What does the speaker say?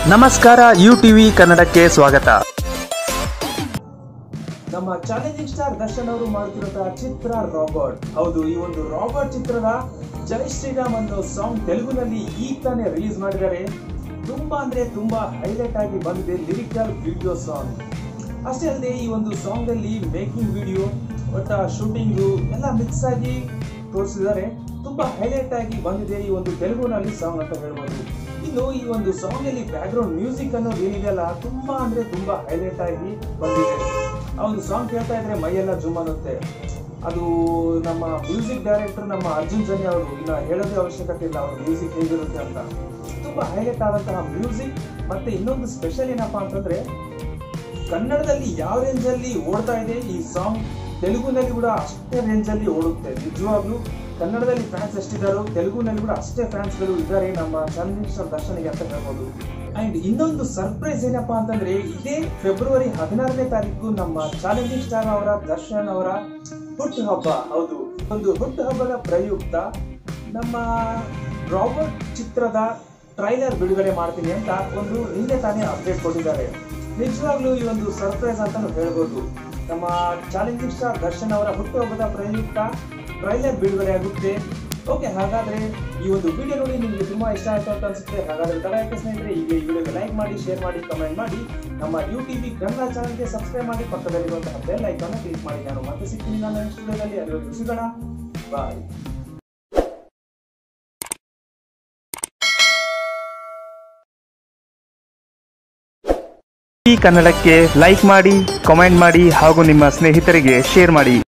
ನಮಸ್ಕಾರ you TV ಕನ್ನಡಕ್ಕೆ ಸ್ವಾಗತ ನಮ್ಮ ಚಾಲೆಂಜಿಂಗ್ ಸ್ಟಾರ್ ದರ್ಶನ್ ಅವರು ಮಾಡುತ್ತಿರುವಂತಹ ಚಿತ್ರ ರಾಬರ್ಟ್ ಹೌದು ಈ ಒಂದು ರಾಬರ್ಟ್ ಚಿತ್ರದ ಜೈ ಶ್ರೀರಾಮ್ ಅನ್ನೋ ಸಾಂಗ್ ತೆಲುಗುನಲ್ಲಿ ಈಗ ತಾನೇ ರಿಲೀಸ್ ಮಾಡಿದ್ದಾರೆ ತುಂಬಾ ಅಂದ್ರೆ ತುಂಬಾ ಹೈಲೈಟ್ ಆಗಿ ಬಂದಿದೆ ಲಿರಿಕಲ್ ವಿಡಿಯೋ ಸಾಂಗ್ ಅಷ್ಟೇ ಅಲ್ಲದೆ ಈ ಒಂದು ಸಾಂಗ್ ಅಲ್ಲಿ ಮೇಕಿಂಗ್ ವಿಡಿಯೋ ಒಟ್ಟ ಶೂಟಿಂಗು ಎಲ್ಲ ಮಿಕ್ಸ್ ಆಗಿ ತೋರಿಸಿದ್ದಾರೆ ತುಂಬಾ ಹೈಲೈಟ್ ಆಗಿ ಬಂದಿದೆ ಈ ಒಂದು ತೆಲುಗುನಲ್ಲಿ ಸಾಂಗ್ ಅಂತ ಹೇಳ್ಬೋದು ಇನ್ನು ಈ ಒಂದು ಸಾಂಗ್ ಅಲ್ಲಿ ಬ್ಯಾಕ್ ಗ್ರೌಂಡ್ ಮ್ಯೂಸಿಕ್ ಅನ್ನೋದು ಏನಿದೆಯಲ್ಲ ತುಂಬಾ ಅಂದ್ರೆ ತುಂಬಾ ಹೈಲೈಟ್ ಆಗಿ ಬಂದಿದೆ ಆ ಒಂದು ಸಾಂಗ್ ಕೇಳ್ತಾ ಇದ್ರೆ ಮೈಯೆಲ್ಲ ಜುಮ್ ಅನ್ನುತ್ತೆ ಅದು ನಮ್ಮ ಮ್ಯೂಸಿಕ್ ಡೈರೆಕ್ಟರ್ ನಮ್ಮ ಅರ್ಜುನ್ ಜನಿ ಅವರು ಇನ್ನ ಹೇಳೋದೇ ಅವಶ್ಯಕತೆ ಇಲ್ಲ ಅವ್ರ ಮ್ಯೂಸಿಕ್ ಹೇಗಿರುತ್ತೆ ಅಂತ ತುಂಬಾ ಹೈಲೈಟ್ ಆದಂತಹ ಮ್ಯೂಸಿಕ್ ಮತ್ತೆ ಇನ್ನೊಂದು ಸ್ಪೆಷಲ್ ಏನಪ್ಪಾ ಅಂತಂದ್ರೆ ಕನ್ನಡದಲ್ಲಿ ಯಾವ ರೇಂಜ್ ಅಲ್ಲಿ ಓಡ್ತಾ ಇದೆ ಈ ಸಾಂಗ್ ತೆಲುಗುನಲ್ಲಿ ಕೂಡ ಅಷ್ಟೇ ರೇಂಜ್ ಅಲ್ಲಿ ಓಡುತ್ತೆ ನಿಜವಾಗ್ಲೂ ಕನ್ನಡದಲ್ಲಿ ಫ್ಯಾನ್ಸ್ ಎಷ್ಟಿದ್ದಾರೋ ತೆಲುಗುನಲ್ಲಿ ಕೂಡ ಅಷ್ಟೇ ಫ್ಯಾನ್ಸ್ ಗಳು ಇದ್ದಾರೆ ನಮ್ಮ ಚಂದ್ರೇಶ್ವರ್ ದರ್ಶನಿಗೆ ಅಂತ ಹೇಳ್ಬೋದು ಅಂಡ್ ಇನ್ನೊಂದು ಸರ್ಪ್ರೈಸ್ ಏನಪ್ಪಾ ಅಂತಂದ್ರೆ ಇದೇ ಫೆಬ್ರವರಿ ಹದಿನಾರನೇ ತಾರೀಕು ನಮ್ಮ ಚಾಲೆಂಜಿಂಗ್ ಸ್ಟಾರ್ ಅವರ ದರ್ಶನ್ ಅವರ ಹುಟ್ಟು ಹಬ್ಬ ಹೌದು ಒಂದು ಹುಟ್ಟು ಹಬ್ಬದ ಪ್ರಯುಕ್ತ ನಮ್ಮ ರಾಬರ್ಟ್ ಚಿತ್ರದ ಟ್ರೈಲರ್ ಬಿಡುಗಡೆ ಮಾಡ್ತೀನಿ ಅಂತ ಒಂದು ನಿನ್ನೆ ತಾನೇ ಅಪ್ಡೇಟ್ ಕೊಟ್ಟಿದ್ದಾರೆ ನಿಜವಾಗ್ಲೂ ಈ ಒಂದು ಸರ್ಪ್ರೈಸ್ ಅಂತಾನು ಹೇಳ್ಬೋದು ನಮ್ಮ ಚಾಲೆಂಜಿಂಗ್ ಸ್ಟಾರ್ ದರ್ಶನ್ ಅವರ ಹುಟ್ಟುಹಬ್ಬದ ಪ್ರಯುಕ್ತ ಟ್ರೈಲರ್ ಬಿಡುಗಡೆ ಆಗುತ್ತೆ ಓಕೆ ಹಾಗಾದ್ರೆ ಈ ಒಂದು ವಿಡಿಯೋ ನೋಡಿ ನಿಮಗೆ ತುಂಬಾ ಇಷ್ಟ ಆಯ್ತು ಅಂತ ಅನ್ಸುತ್ತೆ ಹಾಗಾದ್ರೆ ತಡ ಯಾಕೆ ಸ್ನೇಹಿತರೆ ಈಗ ಈ ವಿಡಿಯೋಗೆ ಲೈಕ್ ಮಾಡಿ ಶೇರ್ ಮಾಡಿ ಕಮೆಂಟ್ ಮಾಡಿ ನಮ್ಮ ಯು ಟಿ ವಿ ಕನ್ನಡ ಚಾನಲ್ಗೆ ಸಬ್ಸ್ಕ್ರೈಬ್ ಮಾಡಿ ಪಕ್ಕದಲ್ಲಿರುವಂತಹ ಬೆಲ್ ಐಕಾನ್ ಕ್ಲಿಕ್ ಮಾಡಿ ನಾನು ಮತ್ತೆ ಸಿಗ್ತೀನಿ ನಾನು ನೆಕ್ಸ್ಟ್ ವಿಡಿಯೋದಲ್ಲಿ ಅಲ್ಲಿವರೆಗೂ ಸಿಗೋಣ ಬಾಯ್ ಈ ಕನ್ನಡಕ್ಕೆ ಲೈಕ್ ಮಾಡಿ ಕಾಮೆಂಟ್ ಮಾಡಿ ಹಾಗೂ ನಿಮ್ಮ ಸ್ನೇಹಿತರಿಗೆ ಶೇರ್ ಮಾಡಿ